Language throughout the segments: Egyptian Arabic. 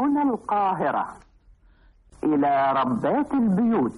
هنا القاهرة إلى ربات البيوت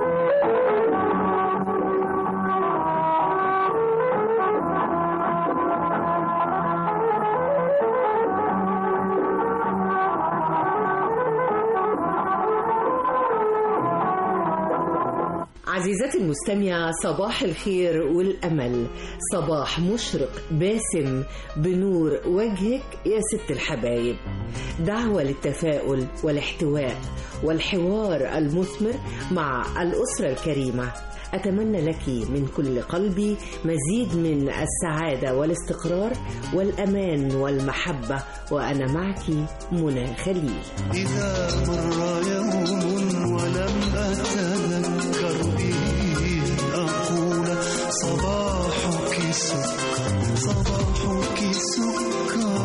عزيزتي المستمعة صباح الخير والأمل صباح مشرق باسم بنور وجهك يا ست الحبايب دعوة للتفاؤل والاحتواء والحوار المثمر مع الأسرة الكريمة أتمنى لك من كل قلبي مزيد من السعادة والاستقرار والأمان والمحبة وأنا معك منى خليل إذا مر يوم ولم أتذكر به أقول صباحك سكر صباحك سكر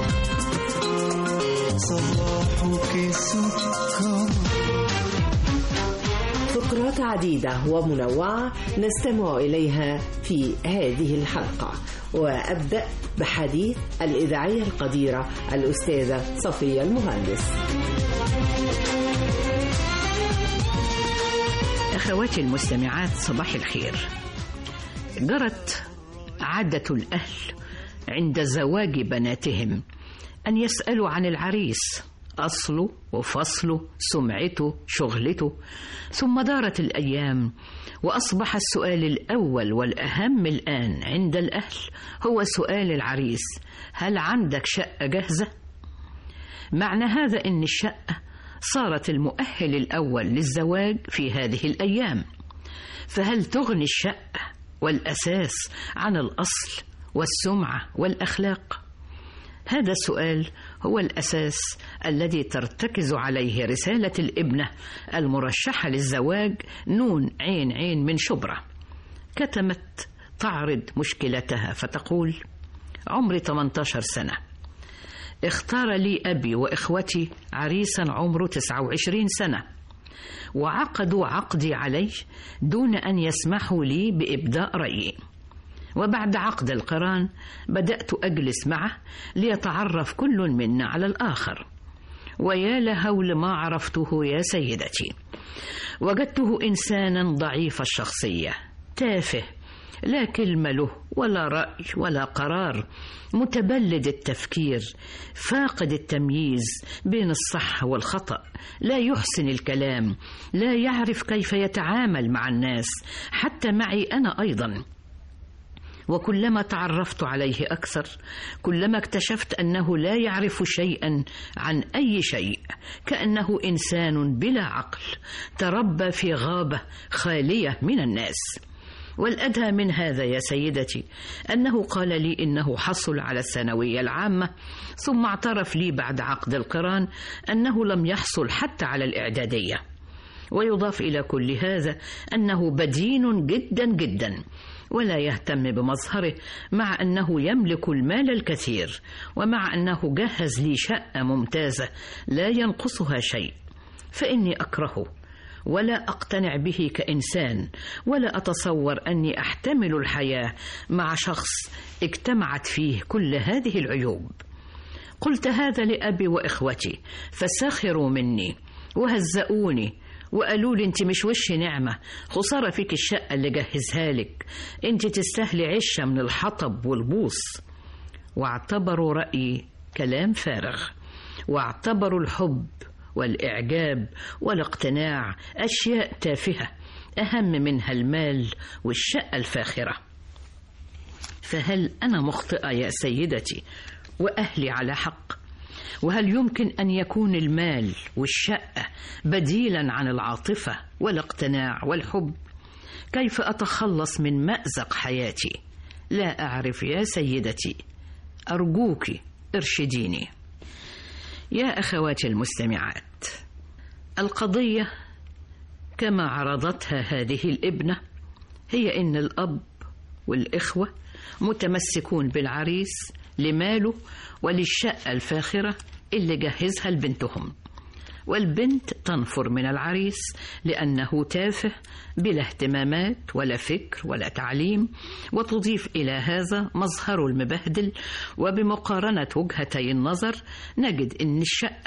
صباحك سكر فقرات عديدة ومنوعة نستمع إليها في هذه الحلقة وأبدأ بحديث الإذاعية القديرة الأستاذة صفية المهندس أخواتي المستمعات صباح الخير جرت عادة الأهل عند زواج بناتهم أن يسألوا عن العريس أصله وفصله سمعته شغلته ثم دارت الأيام وأصبح السؤال الأول والأهم الآن عند الأهل هو سؤال العريس هل عندك شقة جاهزة؟ معنى هذا أن الشقة صارت المؤهل الأول للزواج في هذه الأيام فهل تغني الشقة والأساس عن الأصل والسمعة والأخلاق؟ هذا السؤال هو الأساس الذي ترتكز عليه رسالة الابنة المرشحة للزواج نون عين عين من شبرا كتمت تعرض مشكلتها فتقول عمري 18 سنة اختار لي أبي وإخوتي عريسا عمره 29 سنة وعقدوا عقدي عليه دون أن يسمحوا لي بإبداء رأيي وبعد عقد القران بدأت أجلس معه ليتعرف كل منا على الآخر ويا لهول ما عرفته يا سيدتي وجدته إنسانا ضعيف الشخصية تافه لا كلمة له ولا رأي ولا قرار متبلد التفكير فاقد التمييز بين الصح والخطأ لا يحسن الكلام لا يعرف كيف يتعامل مع الناس حتى معي أنا أيضا وكلما تعرفت عليه اكثر كلما اكتشفت انه لا يعرف شيئا عن اي شيء كانه انسان بلا عقل تربى في غابه خاليه من الناس والادهى من هذا يا سيدتي انه قال لي انه حصل على الثانويه العامه ثم اعترف لي بعد عقد القران انه لم يحصل حتى على الاعداديه ويضاف الى كل هذا انه بدين جدا جدا ولا يهتم بمظهره مع انه يملك المال الكثير ومع انه جهز لي شقه ممتازه لا ينقصها شيء فاني اكرهه ولا اقتنع به كانسان ولا اتصور اني احتمل الحياه مع شخص اجتمعت فيه كل هذه العيوب قلت هذا لابي واخوتي فسخروا مني وهزؤوني وقالوا لي انت مش وش نعمة خسارة فيك الشقة اللي جهزها لك انت تستاهلي عشة من الحطب والبوص واعتبروا رأيي كلام فارغ واعتبروا الحب والإعجاب والاقتناع أشياء تافهة أهم منها المال والشقة الفاخرة فهل أنا مخطئة يا سيدتي وأهلي على حق وهل يمكن ان يكون المال والشقه بديلا عن العاطفه والاقتناع والحب كيف اتخلص من مازق حياتي لا اعرف يا سيدتي ارجوك ارشديني يا اخواتي المستمعات القضيه كما عرضتها هذه الابنه هي ان الاب والاخوه متمسكون بالعريس لماله وللشقة الفاخرة اللي جهزها لبنتهم والبنت تنفر من العريس لأنه تافه بلا اهتمامات ولا فكر ولا تعليم وتضيف إلى هذا مظهره المبهدل وبمقارنة وجهتي النظر نجد أن الشقة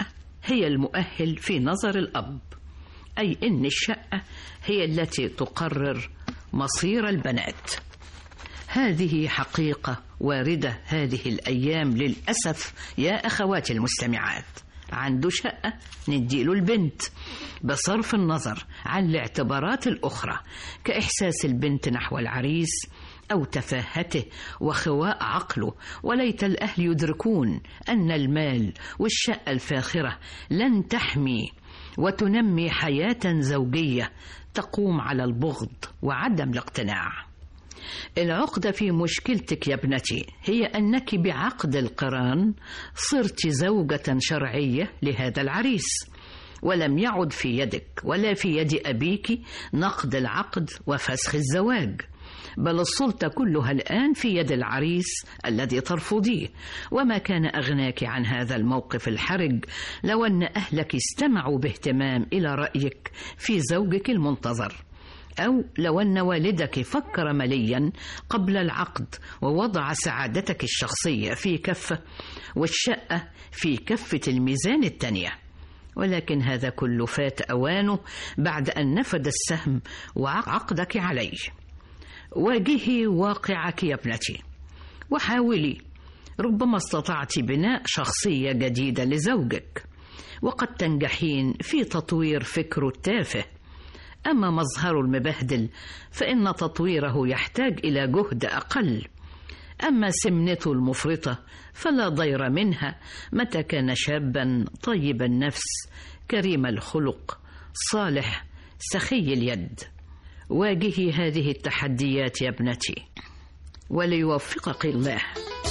هي المؤهل في نظر الأب أي إن الشقة هي التي تقرر مصير البنات هذه حقيقة واردة هذه الأيام للأسف يا أخواتي المستمعات عنده شقة نديله البنت بصرف النظر عن الاعتبارات الأخرى كإحساس البنت نحو العريس أو تفاهته وخواء عقله وليت الأهل يدركون أن المال والشقة الفاخرة لن تحمي وتنمي حياة زوجية تقوم على البغض وعدم الاقتناع العقدة في مشكلتك يا ابنتي هي أنك بعقد القران صرت زوجة شرعية لهذا العريس ولم يعد في يدك ولا في يد أبيك نقد العقد وفسخ الزواج بل السلطة كلها الآن في يد العريس الذي ترفضيه وما كان أغناك عن هذا الموقف الحرج لو أن أهلك استمعوا باهتمام إلى رأيك في زوجك المنتظر أو لو أن والدك فكر مليا قبل العقد ووضع سعادتك الشخصية في كفة والشقة في كفة الميزان التانية ولكن هذا كله فات أوانه بعد أن نفد السهم وعقدك عليه واجهي واقعك يا ابنتي وحاولي ربما استطعت بناء شخصية جديدة لزوجك وقد تنجحين في تطوير فكره التافه أما مظهره المبهدل فإن تطويره يحتاج إلى جهد أقل أما سمنته المفرطة فلا ضير منها متى كان شابا طيب النفس كريم الخلق صالح سخي اليد واجهي هذه التحديات يا ابنتي وليوفقك الله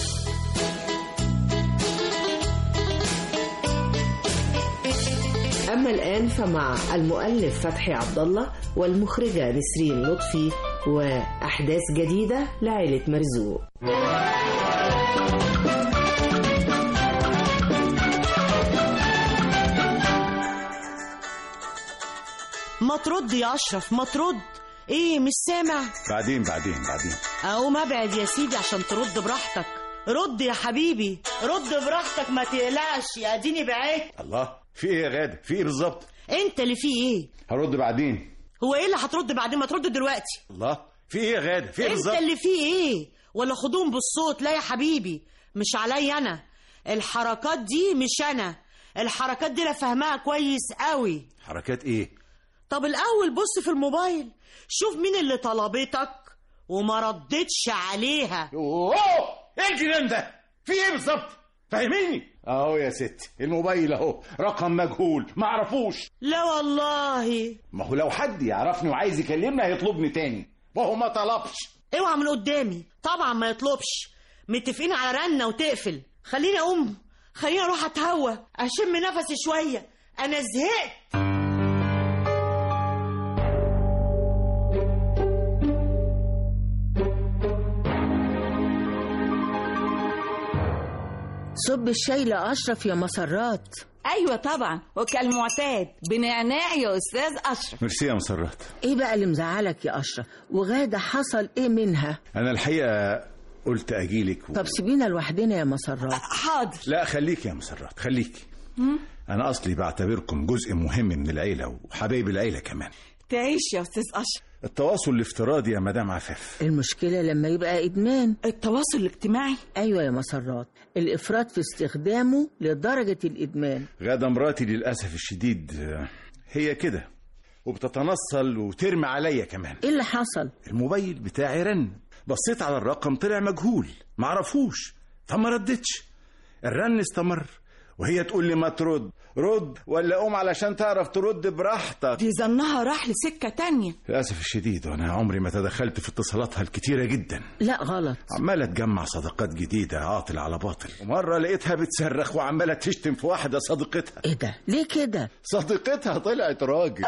أما الآن فمع المؤلف فتحي عبد الله والمخرجة نسرين لطفي وأحداث جديدة لعائلة مرزوق ما ترد يا اشرف ما ترد ايه مش سامع بعدين بعدين بعدين اقوم ابعد يا سيدي عشان ترد براحتك رد يا حبيبي رد براحتك ما تقلقش يا اديني بعدت الله في ايه يا غاده في ايه بالظبط انت اللي فيه ايه هرد بعدين هو ايه اللي هترد بعدين ما ترد دلوقتي الله في ايه يا غاده في ايه انت بالظبط اللي فيه ايه ولا خدوم بالصوت لا يا حبيبي مش عليا انا الحركات دي مش انا الحركات دي انا فاهماها كويس قوي حركات ايه طب الاول بص في الموبايل شوف مين اللي طلبتك وما ردتش عليها اوه ايه الجنان ده في ايه بالظبط فهميني اهو يا ستي الموبايل اهو رقم مجهول ما اعرفوش لا والله ما هو لو حد يعرفني وعايز يكلمني هيطلبني تاني وهو ما طلبش اوعى من قدامي طبعا ما يطلبش متفقين على رنه وتقفل خليني اقوم خليني اروح اتهوى اشم نفسي شويه انا زهقت صب الشاي لأشرف يا مسرات ايوه طبعا وكالمعتاد بنعناع يا استاذ اشرف ميرسي يا مسرات ايه بقى اللي مزعلك يا أشرف وغادة حصل ايه منها انا الحقيقه قلت اجيلك و... طب سيبينا لوحدنا يا مسرات حاضر لا خليك يا مسرات خليك انا اصلي بعتبركم جزء مهم من العيله وحبايب العيله كمان تعيش يا استاذ اشرف التواصل الافتراضي يا مدام عفاف المشكلة لما يبقى إدمان التواصل الاجتماعي أيوة يا مسرات الإفراط في استخدامه لدرجة الإدمان غادة مراتي للأسف الشديد آه، هي كده وبتتنصل وترمي عليا كمان إيه اللي حصل؟ الموبايل بتاعي رن بصيت على الرقم طلع مجهول معرفوش فما ردتش الرن استمر وهي تقول لي ما ترد رد ولا قوم علشان تعرف ترد براحتك دي ظنها راح لسكه تانية للأسف الشديد وأنا عمري ما تدخلت في اتصالاتها الكتيرة جدا لا غلط عمالة تجمع صداقات جديدة عاطل على باطل ومرة لقيتها بتصرخ وعمالة تشتم في واحدة صديقتها إيه ده؟ ليه كده؟ صديقتها طلعت راجل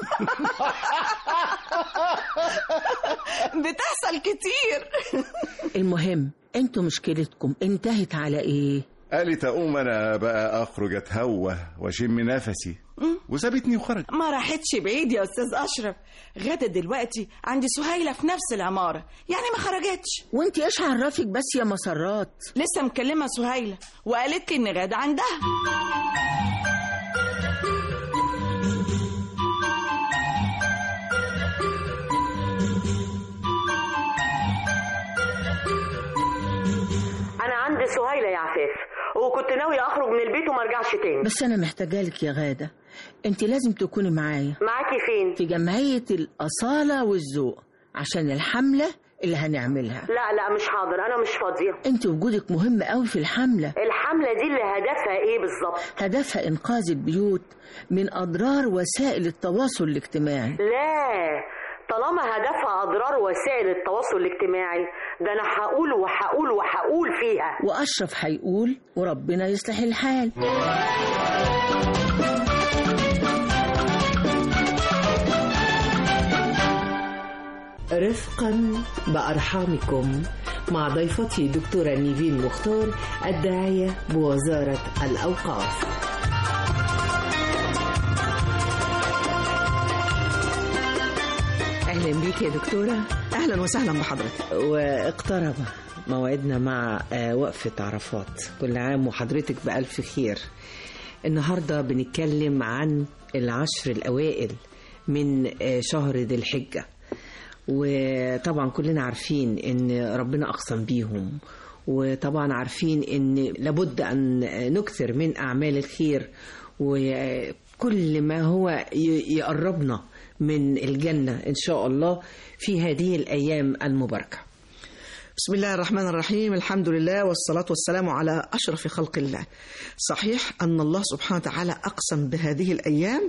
بتحصل كتير المهم انتوا مشكلتكم انتهت على ايه؟ قالت أقوم أنا بقى أخرج أتهوى وأشم نفسي وسابتني وخرج ما راحتش بعيد يا استاذ اشرف غدا دلوقتي عند سهيله في نفس العماره يعني ما خرجتش وانت ايش عرفك بس يا مسرات؟ لسه مكلمه سهيله وقالت لي ان غدا عندها ناويه اخرج من البيت وما ارجعش تاني بس أنا محتاجة لك يا غادة أنت لازم تكوني معايا معاكي فين في جمعية الأصالة والذوق عشان الحملة اللي هنعملها لا لا مش حاضر انا مش فاضيه أنت وجودك مهم قوي في الحملة الحمله دي اللي هدفها ايه بالظبط هدفها إنقاذ البيوت من أضرار وسائل التواصل الاجتماعي لا طالما هدفها اضرار وسائل التواصل الاجتماعي ده انا هقول وهقول وهقول فيها وأشرف هيقول وربنا يصلح الحال رفقا بأرحامكم مع ضيفتي دكتورة نيفين مختار الداعية بوزارة الأوقاف اهلا بيك يا دكتوره اهلا وسهلا بحضرتك واقترب موعدنا مع آه، وقفة عرفات كل عام وحضرتك بألف خير النهاردة بنتكلم عن العشر الأوائل من آه، شهر ذي الحجة وطبعا كلنا عارفين ان ربنا أقسم بيهم وطبعا عارفين ان لابد أن نكثر من أعمال الخير وكل ما هو ي- يقربنا من الجنة إن شاء الله في هذه الأيام المباركة بسم الله الرحمن الرحيم الحمد لله والصلاة والسلام على أشرف خلق الله صحيح أن الله سبحانه وتعالى أقسم بهذه الأيام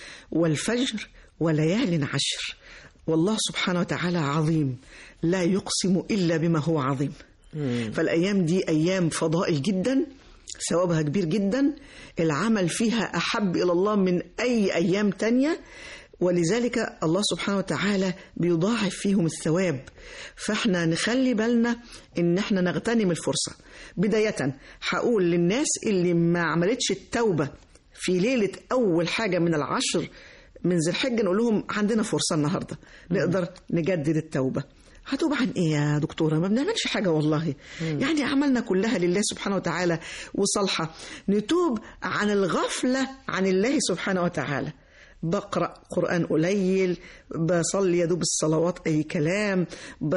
والفجر وليال عشر والله سبحانه وتعالى عظيم لا يقسم إلا بما هو عظيم فالأيام دي أيام فضائل جدا ثوابها كبير جدا العمل فيها أحب إلى الله من أي أيام تانية ولذلك الله سبحانه وتعالى بيضاعف فيهم الثواب فاحنا نخلي بالنا ان احنا نغتنم الفرصة بداية هقول للناس اللي ما عملتش التوبة في ليلة أول حاجة من العشر من ذي الحجة نقول لهم عندنا فرصة النهاردة نقدر نجدد التوبة هتوب عن ايه يا دكتورة ما بنعملش حاجة والله يعني عملنا كلها لله سبحانه وتعالى وصالحة نتوب عن الغفلة عن الله سبحانه وتعالى بقرأ قرآن قليل بصلي يدوب الصلوات أي كلام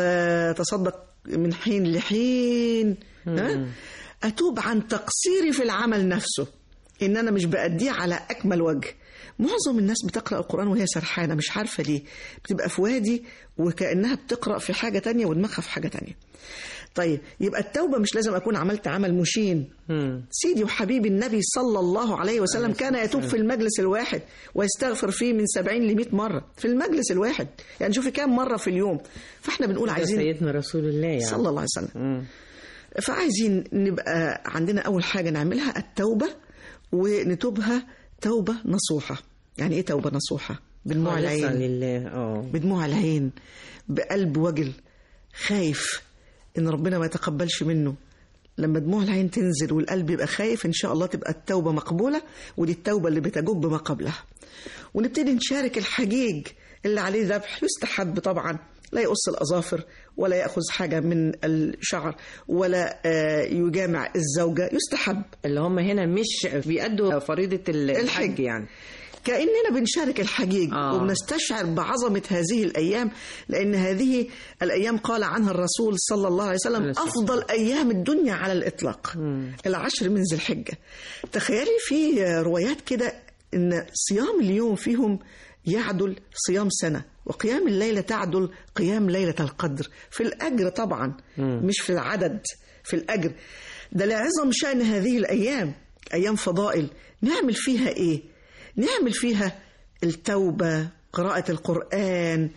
بتصدق من حين لحين ها؟ أتوب عن تقصيري في العمل نفسه إن أنا مش بأديه على أكمل وجه معظم الناس بتقرأ القرآن وهي سرحانة مش عارفة ليه بتبقى في وادي وكأنها بتقرأ في حاجة تانية ودماغها في حاجة تانية طيب يبقى التوبة مش لازم أكون عملت عمل مشين سيدي وحبيبي النبي صلى الله عليه وسلم كان يتوب في المجلس الواحد ويستغفر فيه من سبعين لمئة مرة في المجلس الواحد يعني شوفي كام مرة في اليوم فاحنا بنقول ده عايزين سيدنا رسول الله يعني صلى الله عليه وسلم فعايزين نبقى عندنا أول حاجة نعملها التوبة ونتوبها توبة نصوحة يعني إيه توبة نصوحة؟ بدموع خالصة العين لله اه بدموع العين بقلب وجل خايف إن ربنا ما يتقبلش منه لما دموع العين تنزل والقلب يبقى خايف إن شاء الله تبقى التوبة مقبولة ودي التوبة اللي بتجب ما قبلها ونبتدي نشارك الحجيج اللي عليه ذبح يستحب طبعا لا يقص الأظافر ولا يأخذ حاجة من الشعر ولا آه، يجامع الزوجة يستحب اللي هم هنا مش بيأدوا فريضة ال- الحج يعني كأننا بنشارك الحجيج آه. آه. وبنستشعر بعظمة هذه الأيام لأن هذه الأيام قال عنها الرسول صلى الله عليه وسلم عليه الصلاة أفضل أيام الدنيا على الإطلاق العشر من ذي الحجة تخيلي في روايات كده إن صيام اليوم فيهم يعدل صيام سنة وقيام الليلة تعدل قيام ليلة القدر في الأجر طبعا مش في العدد في الأجر ده لعظم شأن هذه الأيام أيام فضائل نعمل فيها إيه؟ نعمل فيها التوبة قراءة القرآن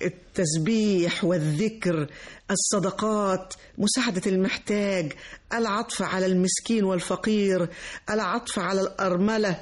التسبيح والذكر الصدقات مساعدة المحتاج العطف على المسكين والفقير العطف على الأرملة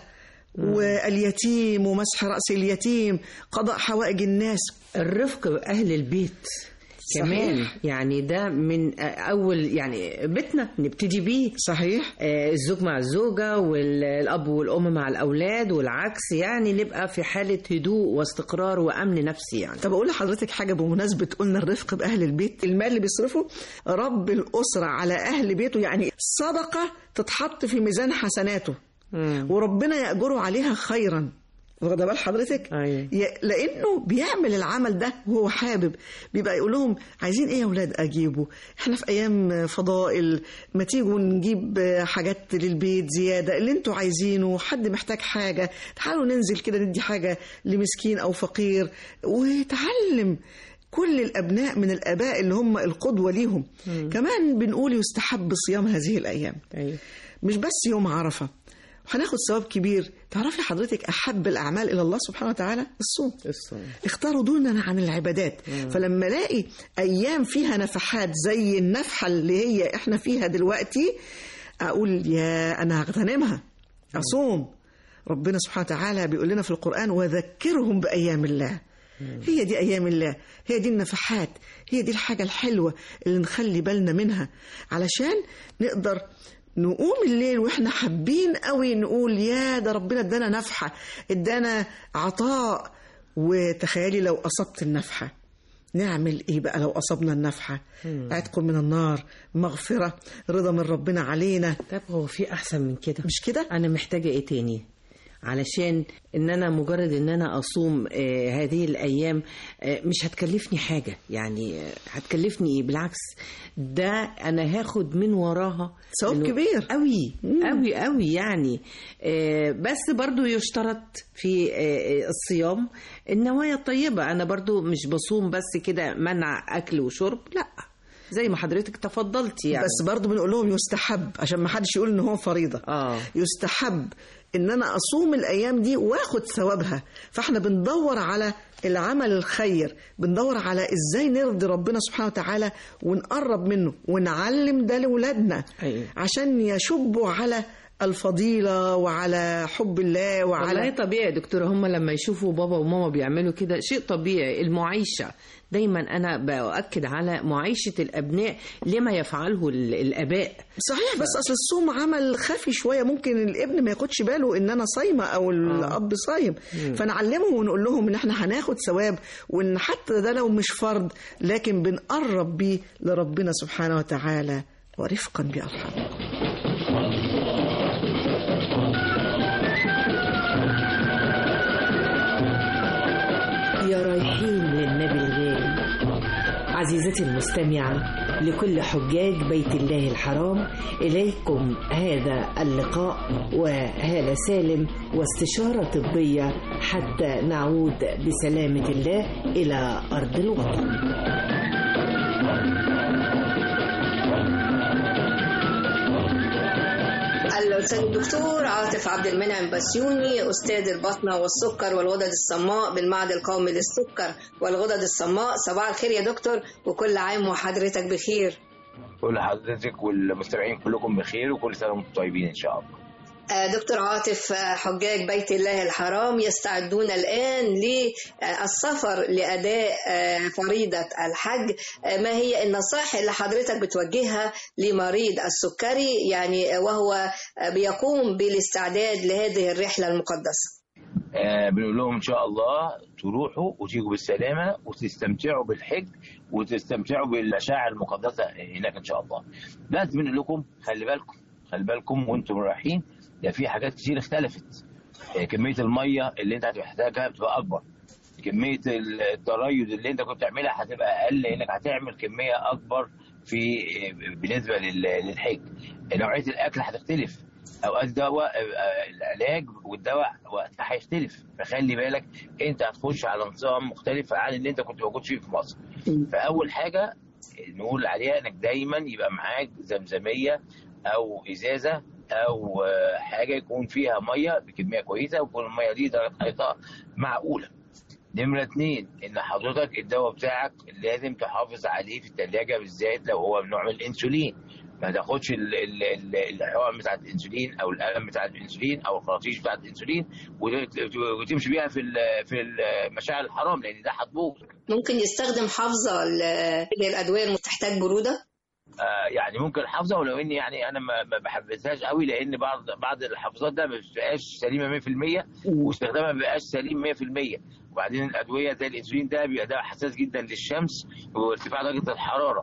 واليتيم ومسح رأس اليتيم قضاء حوائج الناس الرفق بأهل البيت كمان صحيح. يعني ده من أول يعني بيتنا نبتدي بيه صحيح الزوج مع الزوجة والأب والأم مع الأولاد والعكس يعني نبقى في حالة هدوء واستقرار وأمن نفسي يعني طب أقول لحضرتك حاجة بمناسبة قلنا الرفق بأهل البيت المال اللي بيصرفه رب الأسرة على أهل بيته يعني صدقة تتحط في ميزان حسناته وربنا يأجره عليها خيرا واخده بال حضرتك أيوة. ي- لانه بيعمل العمل ده وهو حابب بيبقى يقول لهم عايزين ايه يا اولاد اجيبه احنا في ايام فضائل ما تيجوا نجيب حاجات للبيت زياده اللي انتوا عايزينه حد محتاج حاجه تعالوا ننزل كده ندي حاجه لمسكين او فقير وتعلم كل الابناء من الاباء اللي هم القدوه ليهم كمان بنقول يستحب صيام هذه الايام أيوة. مش بس يوم عرفه وهناخد ثواب كبير تعرفي حضرتك احب الاعمال الى الله سبحانه وتعالى الصوم الصوم اختاروا دونا عن العبادات فلما الاقي ايام فيها نفحات زي النفحه اللي هي احنا فيها دلوقتي اقول يا انا هغتنمها اصوم ربنا سبحانه وتعالى بيقول لنا في القران وذكرهم بايام الله هي دي ايام الله هي دي النفحات هي دي الحاجه الحلوه اللي نخلي بالنا منها علشان نقدر نقوم الليل واحنا حابين قوي نقول يا ده ربنا ادانا نفحه ادانا عطاء وتخيلي لو اصبت النفحه نعمل ايه بقى لو اصبنا النفحه عتق من النار مغفره رضا من ربنا علينا طب هو في احسن من كده مش كده انا محتاجه ايه تاني علشان ان انا مجرد ان انا اصوم آه هذه الايام آه مش هتكلفني حاجه يعني آه هتكلفني ايه بالعكس ده انا هاخد من وراها ثواب إنه كبير. قوي قوي قوي يعني آه بس برضو يشترط في آه الصيام النوايا الطيبه انا برضو مش بصوم بس كده منع اكل وشرب لا زي ما حضرتك تفضلتي يعني بس برضه بنقول لهم يستحب عشان ما حدش يقول ان هو فريضه اه يستحب ان انا اصوم الايام دي واخد ثوابها فاحنا بندور على العمل الخير بندور على ازاي نرضي ربنا سبحانه وتعالى ونقرب منه ونعلم ده لاولادنا أيوة. عشان يشبوا على الفضيله وعلى حب الله والله وعلى طبيعي يا دكتورة هم لما يشوفوا بابا وماما بيعملوا كده شيء طبيعي المعيشة دايما أنا بأكد على معيشة الأبناء لما يفعله ال- الآباء صحيح بس اصل الصوم عمل خفي شويه ممكن الابن ما ياخدش باله ان انا صايمه او الاب صايم فنعلمهم ونقول لهم ان احنا هناخد ثواب وان حتى ده لو مش فرض لكن بنقرب بيه لربنا سبحانه وتعالى ورفقا بارحمه يا رايحين للنبي الغالي عزيزتي المستمعة لكل حجاج بيت الله الحرام إليكم هذا اللقاء وهالة سالم واستشارة طبية حتى نعود بسلامة الله إلى أرض الوطن الأستاذ الدكتور عاطف عبد المنعم بسيوني أستاذ البطنة والسكر والغدد الصماء بالمعهد القومي للسكر والغدد الصماء صباح الخير يا دكتور وكل عام وحضرتك بخير كل حضرتك والمستمعين كلكم بخير وكل سنه وانتم طيبين ان شاء الله آه، دكتور عاطف آه، حجاج بيت الله الحرام يستعدون الآن للسفر لأداء آه، فريضة الحج آه، ما هي النصائح اللي حضرتك بتوجهها لمريض السكري يعني وهو آه، بيقوم بالاستعداد لهذه الرحلة المقدسة آه بنقول لهم ان شاء الله تروحوا وتيجوا بالسلامه وتستمتعوا بالحج وتستمتعوا بالمشاعر المقدسه هناك ان شاء الله بس بنقول لكم خلي بالكم خلي بالكم وانتم رايحين ده في حاجات كتير اختلفت آه كميه الميه اللي انت هتحتاجها بتبقى اكبر كميه التريض اللي انت كنت بتعملها هتبقى اقل لانك هتعمل كميه اكبر في آه، بالنسبه لل- للحج نوعيه الاكل هتختلف اوقات الدواء آه، العلاج والدواء وقتها هيختلف فخلي بالك انت هتخش على نظام مختلف عن اللي انت كنت موجود فيه في مصر فاول حاجه نقول عليها انك دايما يبقى معاك زمزميه او ازازه او آه، حاجه يكون فيها ميه بكميه كويسه ويكون الميه دي درجه حرارتها معقوله نمرة اتنين ان حضرتك الدواء بتاعك لازم تحافظ عليه في التلاجة بالذات لو هو من نوع من الانسولين ما تاخدش ال- ال- ال- الحقن بتاعت الانسولين او القلم بتاع الانسولين او الخراطيش بتاعت الانسولين وت- وتمشي بيها في ال- في المشاعر الحرام لان ده هتبوظ ممكن يستخدم حافظة ل- للأدوية اللي تحتاج برودة آه، يعني ممكن حافظه ولو اني يعني انا ما ما بحبذهاش قوي لان بعض بعض الحافظات ده ما بتبقاش سليمه 100% واستخدامها ما بيبقاش سليم 100% وبعدين الادويه زي الانسولين ده بيبقى ده حساس جدا للشمس وارتفاع درجه الحراره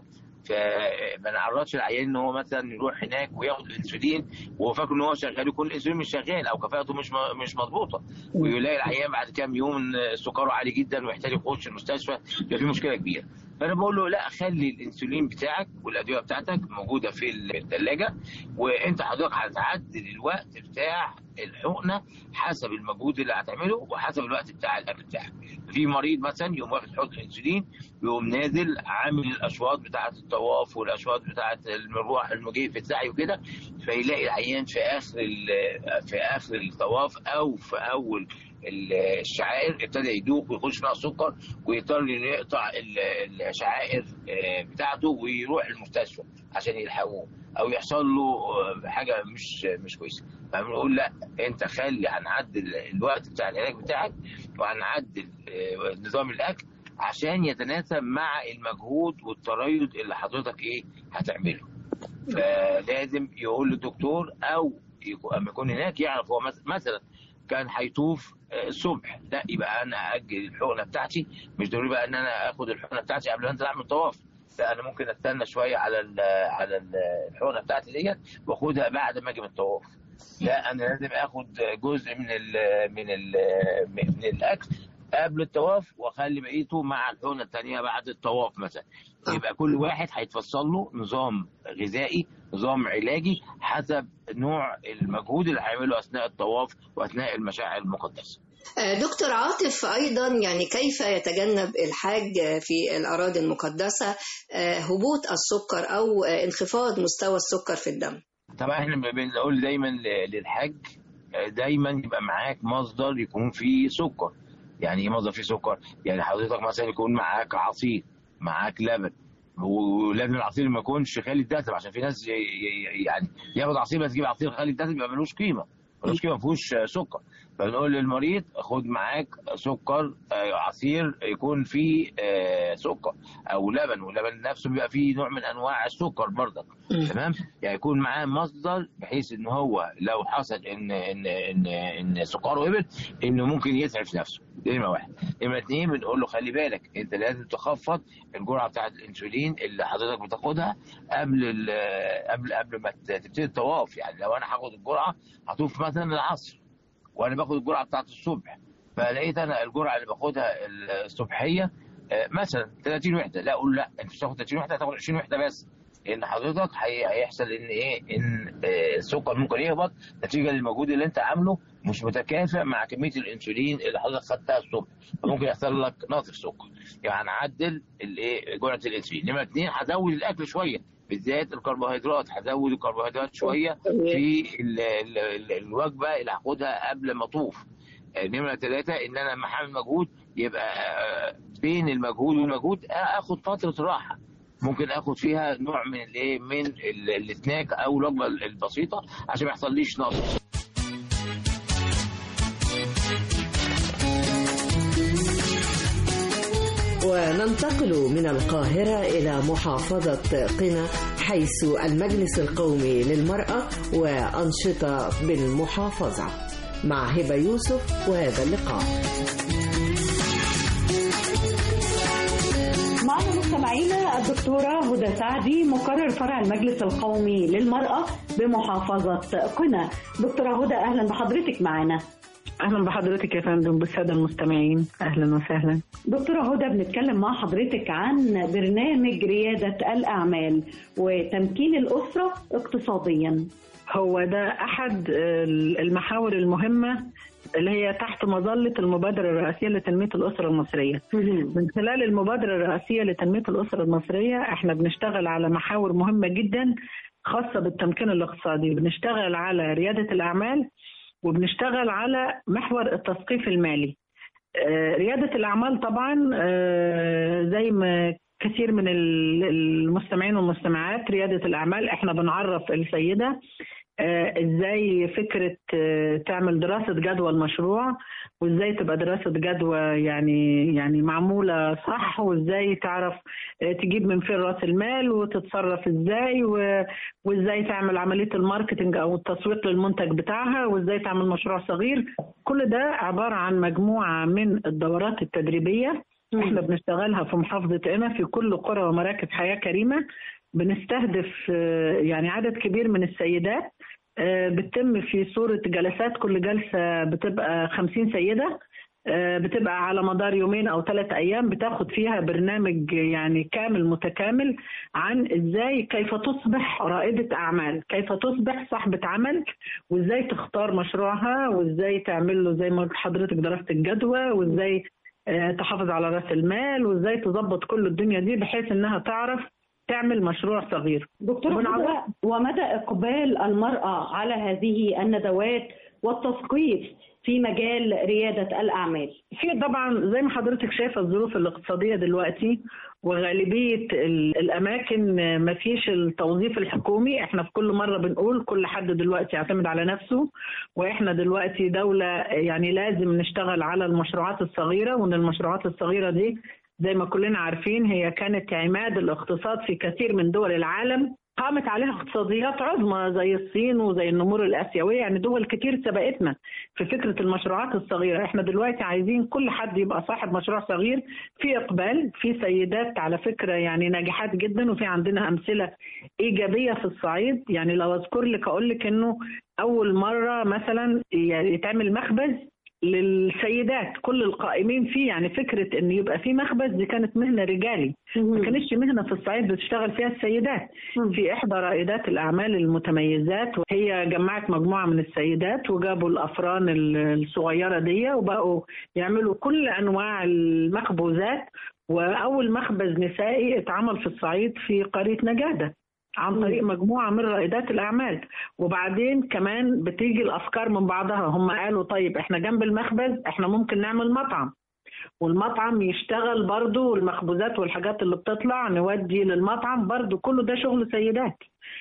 فما نعرضش العيان ان هو مثلا يروح هناك وياخد الانسولين وهو فاكر ان هو شغال يكون الانسولين مش شغال او كفاءته مش م- مش مضبوطه ويلاقي العيان بعد كام يوم ان سكره عالي جدا ويحتاج يخش المستشفى يبقى في مشكله كبيره فانا بقول له لا خلي الانسولين بتاعك والادويه بتاعتك موجوده في الثلاجه وانت حضرتك هتعدل الوقت بتاع الحقنه حسب المجهود اللي هتعمله وحسب الوقت بتاع الاكل بتاعك في مريض مثلا يقوم واخد حقن انسولين يقوم نازل عامل الاشواط بتاعه الطواف والاشواط بتاعه المروح المجيء في السعي وكده فيلاقي العيان في اخر ال- في اخر الطواف او في اول ال- الشعائر ابتدى يدوخ ويخش فيها سكر ويضطر انه يقطع ال- الشعائر آه، بتاعته ويروح المستشفى عشان يلحقوه او يحصل له آه، حاجه مش مش كويسه فبنقول لا انت خلي هنعدل الوقت بتاع العلاج بتاعك وهنعدل آه، نظام الاكل عشان يتناسب مع المجهود والتريض اللي حضرتك ايه هتعمله فلازم يقول للدكتور او يكون- اما يكون هناك يعرف هو مس- مثلا كان هيطوف آه، الصبح لا يبقى انا اجل الحقنه بتاعتي مش ضروري بقى ان انا اخد الحقنه بتاعتي قبل ما انزل اعمل طواف لا انا ممكن استنى شويه على ال على ال- الحقنه بتاعتي ديت واخدها بعد ما اجي من الطواف لا انا لازم اخد جزء من ال من ال من الاكل قبل الطواف واخلي بقيته مع الحقنه الثانيه بعد الطواف مثلا يبقى كل واحد هيتفصل له نظام غذائي نظام علاجي حسب نوع المجهود اللي هيعمله اثناء الطواف واثناء المشاعر المقدسه آه، دكتور عاطف أيضا يعني كيف يتجنب الحاج في الأراضي المقدسة آه، هبوط السكر أو آه، انخفاض مستوى السكر في الدم طبعا احنا بنقول دايما ل- للحاج آه، دايما يبقى معاك مصدر يكون فيه سكر يعني ايه مصدر فيه سكر يعني حضرتك مثلا يكون معاك عصير معاك لبن ولازم العصير ما يكونش خالي الدسم عشان في ناس ي- ي- يعني ياخد عصير بس يجيب عصير خالي الدسم يبقى ملوش قيمه ملوش قيمه ما فيهوش آه، سكر فنقول للمريض خد معاك سكر آه، عصير يكون فيه آه، سكر او لبن واللبن نفسه بيبقى فيه نوع من انواع السكر برضك تمام يعني يكون معاه مصدر بحيث ان هو لو حصل ان ان ان ان سكره هبط انه ممكن يسعف نفسه دي نمره واحد نمره اتنين بنقول له خلي بالك انت لازم تخفض الجرعه بتاعه الانسولين اللي حضرتك بتاخدها قبل ال- قبل قبل ما تبتدي الطواف يعني لو انا هاخد الجرعه هطوف مثلا العصر وانا باخد الجرعه بتاعت الصبح فلقيت انا الجرعه اللي باخدها الصبحيه آه، مثلا 30 وحده لا اقول لا انت مش هتاخد 30 وحده هتاخد 20 وحده بس لان حضرتك هي- هيحصل ان ايه ان آه، السكر ممكن يهبط نتيجه للمجهود اللي انت عامله مش متكافئ مع كميه الانسولين اللي حضرتك خدتها الصبح فممكن يحصل لك نقص سكر يعني هنعدل الايه جرعه الانسولين نمره اثنين هزود الاكل شويه بالذات الكربوهيدرات هزود الكربوهيدرات شويه في ال ال ال الوجبه اللي هاخدها قبل ما اطوف آه، نمره ثلاثه ان انا لما هعمل مجهود يبقى آه، بين المجهود والمجهود آه، اخد فتره راحه ممكن اخد فيها نوع من الايه من ال- السناك او الوجبه البسيطه عشان ما يحصليش نقص وننتقل من القاهرة إلى محافظة قنا حيث المجلس القومي للمرأة وأنشطة بالمحافظة مع هبة يوسف وهذا اللقاء معنا مستمعينا الدكتورة هدى سعدي مقرر فرع المجلس القومي للمرأة بمحافظة قنا دكتورة هدى أهلا بحضرتك معنا اهلا بحضرتك يا فندم بالساده المستمعين اهلا وسهلا دكتورة هدى بنتكلم مع حضرتك عن برنامج ريادة الأعمال وتمكين الأسرة اقتصاديا هو ده احد المحاور المهمه اللي هي تحت مظله المبادره الرئاسيه لتنميه الاسره المصريه. من خلال المبادره الرئاسيه لتنميه الاسره المصريه احنا بنشتغل على محاور مهمه جدا خاصه بالتمكين الاقتصادي، بنشتغل على رياده الاعمال وبنشتغل على محور التثقيف المالي. آه، رياده الاعمال طبعا آه، زي ما كثير من ال- المستمعين والمستمعات رياده الاعمال احنا بنعرف السيده آه، ازاي فكره آه، تعمل دراسه جدوى المشروع وازاي تبقى دراسه جدوى يعني يعني معموله صح وازاي تعرف آه، تجيب من فين راس المال وتتصرف ازاي و- وازاي تعمل عمليه الماركتنج او التسويق للمنتج بتاعها وازاي تعمل مشروع صغير كل ده عباره عن مجموعه من الدورات التدريبيه احنا بنشتغلها في محافظة قنا في كل قرى ومراكز حياة كريمة بنستهدف آه، يعني عدد كبير من السيدات آه، بتتم في صورة جلسات كل جلسة بتبقى خمسين سيدة آه، بتبقى على مدار يومين او ثلاث ايام بتاخد فيها برنامج يعني كامل متكامل عن ازاي كيف تصبح رائدة اعمال كيف تصبح صاحبة عمل وازاي تختار مشروعها وازاي تعمل له زي ما قلت حضرتك دراسة الجدوى وازاي آه، تحافظ على راس المال وازاي تظبط كل الدنيا دي بحيث انها تعرف تعمل مشروع صغير دكتور وبنعرف- هدى ومدى إقبال المرأة على هذه الندوات والتثقيف في مجال ريادة الأعمال في طبعا زي ما حضرتك شايفه الظروف الاقتصاديه دلوقتي وغالبيه ال- الاماكن ما فيش التوظيف الحكومي احنا في كل مره بنقول كل حد دلوقتي يعتمد على نفسه واحنا دلوقتي دوله يعني لازم نشتغل على المشروعات الصغيره وان المشروعات الصغيره دي زي ما كلنا عارفين هي كانت عماد الاقتصاد في كثير من دول العالم قامت عليها اقتصاديات عظمى زي الصين وزي النمور الاسيويه يعني دول كتير سبقتنا في فكره المشروعات الصغيره احنا دلوقتي عايزين كل حد يبقى صاحب مشروع صغير في اقبال في سيدات على فكره يعني ناجحات جدا وفي عندنا امثله ايجابيه في الصعيد يعني لو اذكر لك اقول لك انه اول مره مثلا يعني يتعمل مخبز للسيدات كل القائمين فيه يعني فكره ان يبقى في مخبز دي كانت مهنه رجالي ما كانتش مهنه في الصعيد بتشتغل فيها السيدات في احدى رائدات الاعمال المتميزات وهي جمعت مجموعه من السيدات وجابوا الافران ال- الصغيره دي وبقوا يعملوا كل انواع المخبوزات واول مخبز نسائي اتعمل في الصعيد في قريه نجاده عن طريق مجموعه من رائدات الاعمال وبعدين كمان بتيجي الافكار من بعضها هم قالوا طيب احنا جنب المخبز احنا ممكن نعمل مطعم والمطعم يشتغل برضو والمخبوزات والحاجات اللي بتطلع نودي للمطعم برضو كله ده شغل سيدات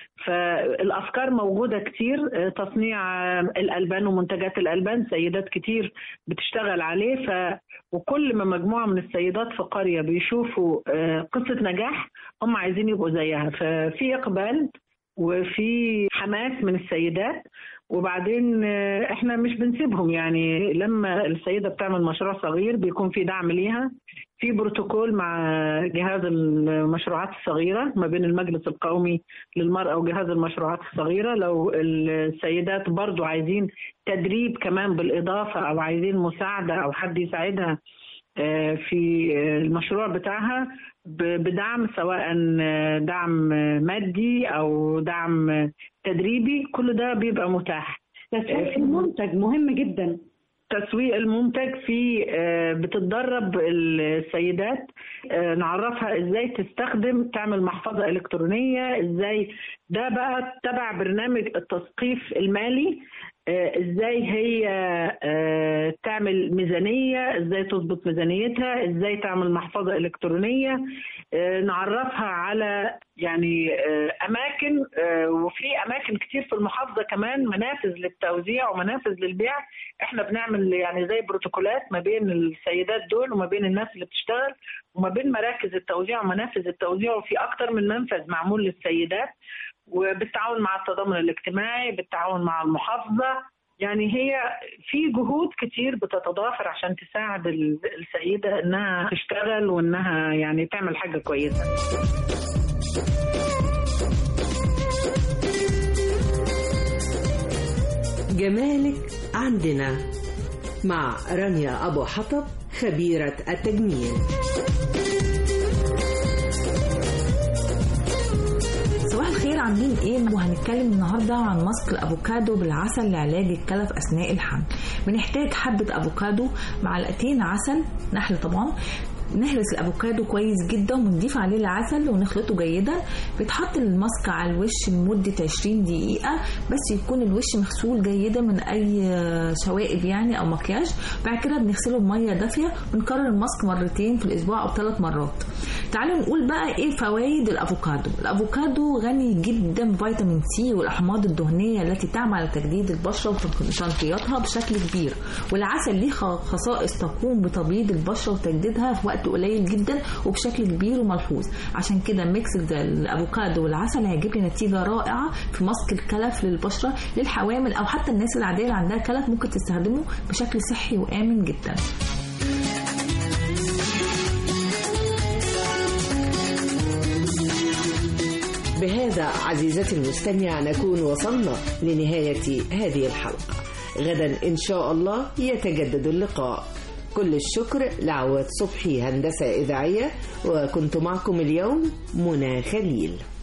فالافكار موجوده كتير آه، تصنيع آه، الالبان ومنتجات الالبان سيدات كتير بتشتغل عليه ف وكل ما مجموعه من السيدات في قريه بيشوفوا آه، قصه نجاح هم عايزين يبقوا زيها ففي اقبال وفي حماس من السيدات وبعدين آه، احنا مش بنسيبهم يعني لما السيده بتعمل مشروع صغير بيكون في دعم ليها في بروتوكول مع جهاز المشروعات الصغيره ما بين المجلس القومي للمراه وجهاز المشروعات الصغيره لو السيدات برضو عايزين تدريب كمان بالاضافه او عايزين مساعده او حد يساعدها آه، في المشروع بتاعها ب- بدعم سواء دعم مادي او دعم تدريبي كل ده بيبقى متاح تسويق المنتج مهم جدا تسويق المنتج في آه، بتتدرب السيدات آه، نعرفها ازاي تستخدم تعمل محفظة إلكترونية ازاي ده بقى تبع برنامج التثقيف المالي آه، ازاي هي آه، تعمل ميزانية ازاي تظبط ميزانيتها ازاي تعمل محفظة إلكترونية آه، نعرفها على يعني آه، اماكن آه، وفي اماكن كتير في المحافظه كمان منافذ للتوزيع ومنافذ للبيع احنا بنعمل يعني زي بروتوكولات ما بين السيدات دول وما بين الناس اللي بتشتغل وما بين مراكز التوزيع ومنافذ التوزيع وفي اكتر من منفذ معمول للسيدات وبالتعاون مع التضامن الاجتماعي بالتعاون مع المحافظه يعني هي في جهود كتير بتتضافر عشان تساعد ال- السيده انها تشتغل وانها يعني تعمل حاجه كويسه جمالك عندنا مع رانيا أبو حطب خبيرة التجميل صباح الخير عاملين ايه وهنتكلم النهارده عن مسك الافوكادو بالعسل لعلاج الكلف اثناء الحمل بنحتاج حبه افوكادو معلقتين عسل نحل طبعا نهرس الافوكادو كويس جدا ونضيف عليه العسل ونخلطه جيدا بيتحط الماسك على الوش لمده 20 دقيقه بس يكون الوش مغسول جيدا من اي شوائب يعني او مكياج بعد كده بنغسله بميه دافيه ونكرر الماسك مرتين في الاسبوع او ثلاث مرات تعالوا نقول بقى ايه فوائد الافوكادو الافوكادو غني جدا بفيتامين سي والاحماض الدهنيه التي تعمل على تجديد البشره وتنقيتها بشكل كبير والعسل ليه خصائص تقوم بتبييض البشره وتجديدها في وقت قليل جدا وبشكل كبير وملحوظ عشان كده ميكس الافوكادو والعسل هيجيب لي نتيجه رائعه في مسك الكلف للبشره للحوامل او حتى الناس العاديه اللي عندها كلف ممكن تستخدمه بشكل صحي وامن جدا بهذا عزيزتي المستمع نكون وصلنا لنهاية هذه الحلقة غدا إن شاء الله يتجدد اللقاء كل الشكر لعواد صبحي هندسة إذاعية وكنت معكم اليوم منى خليل